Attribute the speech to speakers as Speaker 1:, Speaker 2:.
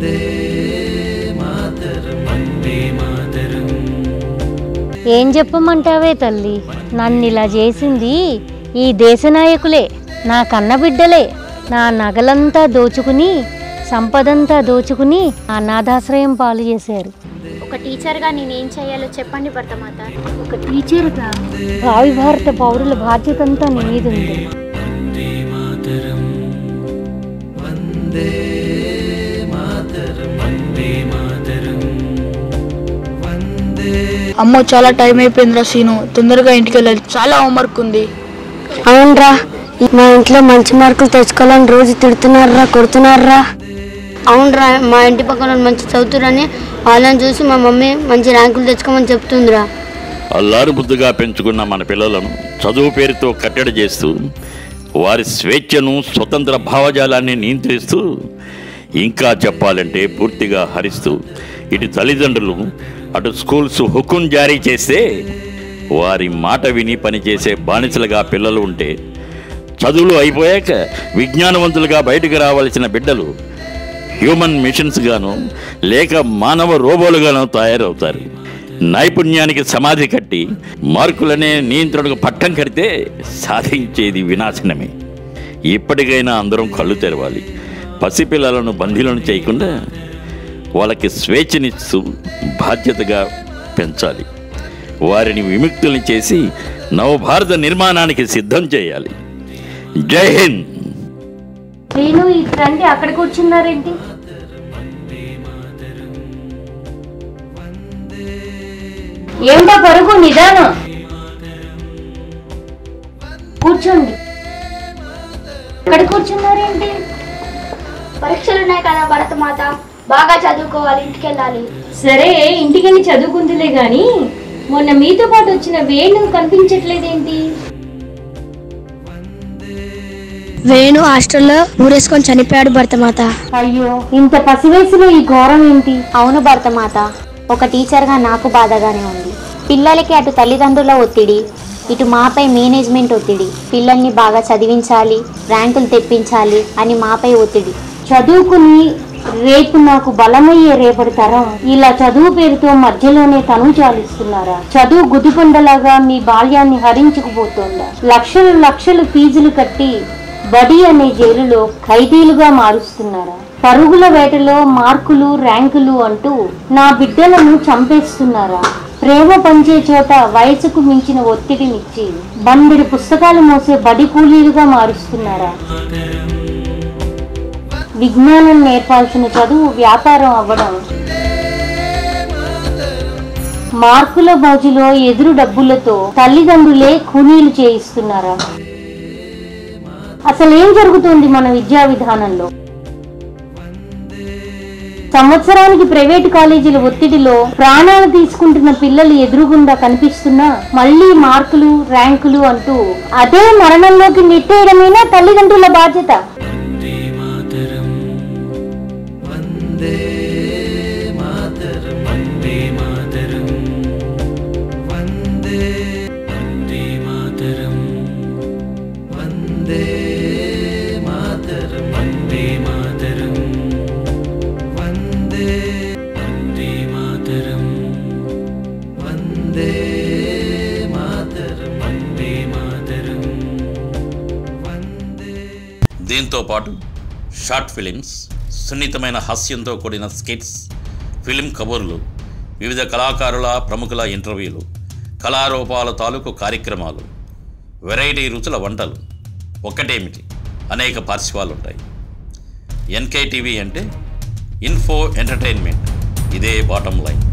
Speaker 1: ఏం చెప్పమంటావే తల్లి నన్ను ఇలా చేసింది ఈ దేశ నాయకులే నా కన్నబిడ్డలే నా నగలంతా దోచుకుని సంపదంతా దోచుకుని అనాథాశ్రయం పాలు చేశారు
Speaker 2: ఒక టీచర్గా నేనేం చేయాలో చెప్పండి భర్తమాత
Speaker 1: ఒక టీచర్గా భావి భారత పౌరుల బాధ్యత అంతా నీ మీద ఉంది
Speaker 3: అమ్మో చాలా టైం అయిపోయిందిరా సీను తొందరగా ఇంటికి వెళ్ళాలి చాలా హోంవర్క్ ఉంది
Speaker 1: అవునరా మా ఇంట్లో మంచి మార్కులు తెచ్చుకోవాలని రోజు తిడుతున్నారా కొడుతున్నారా
Speaker 4: అవునరా మా ఇంటి పక్కన వాళ్ళు మంచి చదువుతురని వాళ్ళని చూసి మా మమ్మీ మంచి ర్యాంకులు తెచ్చుకోమని చెప్తుందిరా
Speaker 5: అల్లారు బుద్ధిగా పెంచుకున్న మన పిల్లలను చదువు పేరుతో కట్టడి చేస్తూ వారి స్వేచ్ఛను స్వతంత్ర భావజాలాన్ని నియంత్రిస్తూ ఇంకా చెప్పాలంటే పూర్తిగా హరిస్తూ ఇటు తల్లిదండ్రులు అటు స్కూల్స్ హుకుం జారీ చేస్తే వారి మాట విని పనిచేసే బానిసలుగా పిల్లలు ఉంటే చదువులు అయిపోయాక విజ్ఞానవంతులుగా బయటకు రావాల్సిన బిడ్డలు హ్యూమన్ మిషన్స్ గాను లేక మానవ రోబోలుగాను తయారవుతారు నైపుణ్యానికి సమాధి కట్టి మార్కులనే నియంత్రణకు పట్టం కడితే సాధించేది వినాశనమే ఇప్పటికైనా అందరం కళ్ళు తెరవాలి పసిపిల్లలను బందీలను చేయకుండా వాళ్ళకి స్వేచ్ఛనిస్తూ బాధ్యతగా పెంచాలి వారిని విముక్తుల్ని చేసి నవభారత నిర్మాణానికి సిద్ధం చేయాలి జై హింద్
Speaker 1: నేను ఈ రండి అక్కడ కూర్చున్నారేంటి ఏమిటా పరుగు నిదానం కూర్చోండి అక్కడ కూర్చున్నారేంటి
Speaker 2: పరీక్షలు ఉన్నాయి కదా భరతమాత బాగా చదువుకోవాలి ఇంటికి వెళ్ళాలి
Speaker 1: సరే ఇంటికెళ్ళి చదువుకుందిలే గాని మొన్న మీతో పాటు వచ్చిన వేణు కనిపించట్లేదేంటి
Speaker 4: వేణు హాస్టల్లో ఊరేసుకొని చనిపోయాడు భర్తమాత
Speaker 1: అయ్యో ఇంత పసి వయసులో ఈ ఘోరం ఏంటి
Speaker 2: అవును భరతమాత ఒక టీచర్గా నాకు బాధగానే ఉంది పిల్లలకి అటు తల్లిదండ్రుల ఒత్తిడి ఇటు మాపై మేనేజ్మెంట్ ఒత్తిడి పిల్లల్ని బాగా చదివించాలి ర్యాంకులు తెప్పించాలి అని మాపై ఒత్తిడి
Speaker 1: చదువుకుని రేపు నాకు బలమయ్యే రేపటి తరం ఇలా చదువు పేరుతో మధ్యలోనే తను చాలిస్తున్నారా చదువు గుదిపండలాగా మీ బాల్యాన్ని హరించుకుపోతోందా లక్షలు లక్షలు ఫీజులు కట్టి బడి అనే జైలులో ఖైదీలుగా మారుస్తున్నారా పరుగుల వేటలో మార్కులు ర్యాంకులు అంటూ నా బిడ్డలను చంపేస్తున్నారా ప్రేమ పంచే చోట వయసుకు మించిన ఒత్తిడినిచ్చి బండిడి పుస్తకాలు మోసే బడి కూలీలుగా మారుస్తున్నారా విజ్ఞానం నేర్పాల్సిన చదువు వ్యాపారం అవ్వడం మార్కుల బాజులో ఎదురు డబ్బులతో తల్లిదండ్రులే కూలీలు చేయిస్తున్నారా అసలు ఏం జరుగుతోంది మన విద్యా విధానంలో సంవత్సరానికి ప్రైవేటు కాలేజీల ఒత్తిడిలో ప్రాణాలు తీసుకుంటున్న పిల్లలు ఎదురుగుండా కనిపిస్తున్నా మళ్ళీ మార్కులు ర్యాంకులు అంటూ అదే మరణంలోకి నెట్టేయడమేనా తల్లిదండ్రుల బాధ్యత
Speaker 5: దీంతో పాటు షార్ట్ ఫిలిమ్స్ సున్నితమైన హాస్యంతో కూడిన స్కిట్స్ ఫిలిం కబుర్లు వివిధ కళాకారుల ప్రముఖుల ఇంటర్వ్యూలు కళారూపాల తాలూకు కార్యక్రమాలు వెరైటీ రుచుల వంటలు ఒక్కటేమిటి అనేక పార్శ్వాలు ఉంటాయి ఎన్కే టీవీ అంటే ఇన్ఫో ఎంటర్టైన్మెంట్ ఇదే బాటం లైన్